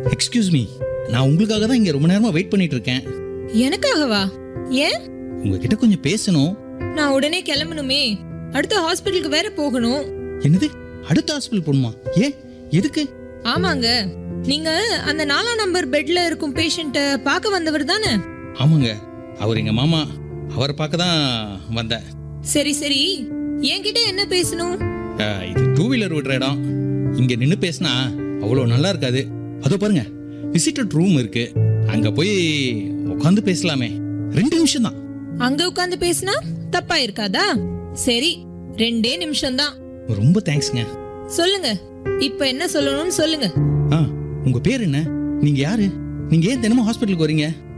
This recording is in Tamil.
எக்ஸ்கியூஸ் மீ நான் உங்களுக்காக தான் இங்க ரொம்ப நேரமா வெயிட் பண்ணிட்டு இருக்கேன் எனக்காகவா ஏன் உங்ககிட்ட கொஞ்சம் பேசணும் நான் உடனே கிளம்பணுமே அடுத்த ஹாஸ்பிட்டலுக்கு வேற போகணும் என்னது அடுத்த ஹாஸ்பிட்டல் போகணுமா ஏன் எதுக்கு ஆமாங்க நீங்க அந்த நாலாம் நம்பர் பெட்ல இருக்கும் பேஷண்ட்ட பார்க்க வந்தவர் தானே ஆமாங்க அவர் எங்க மாமா அவரை பார்க்க தான் வந்தேன் சரி சரி என்கிட்ட என்ன பேசணும் அஹ், இது டூ வீலர் விடுற இடம் இங்க நின்று பேசினா அவ்வளோ நல்லா இருக்காது அதோ பாருங்க விசிட்டட் ரூம் இருக்கு அங்க போய் உட்காந்து பேசலாமே ரெண்டு நிமிஷம் தான் அங்க உட்கார்ந்து பேசினா தப்பா இருக்காதா சரி ரெண்டே நிமிஷம் தான் ரொம்ப தேங்க்ஸ்ங்க சொல்லுங்க இப்ப என்ன சொல்லணும்னு சொல்லுங்க ஆ உங்க பேர் என்ன நீங்க யாரு நீங்க ஏன் தினமும் ஹாஸ்பிட்டலுக்கு வரீங்க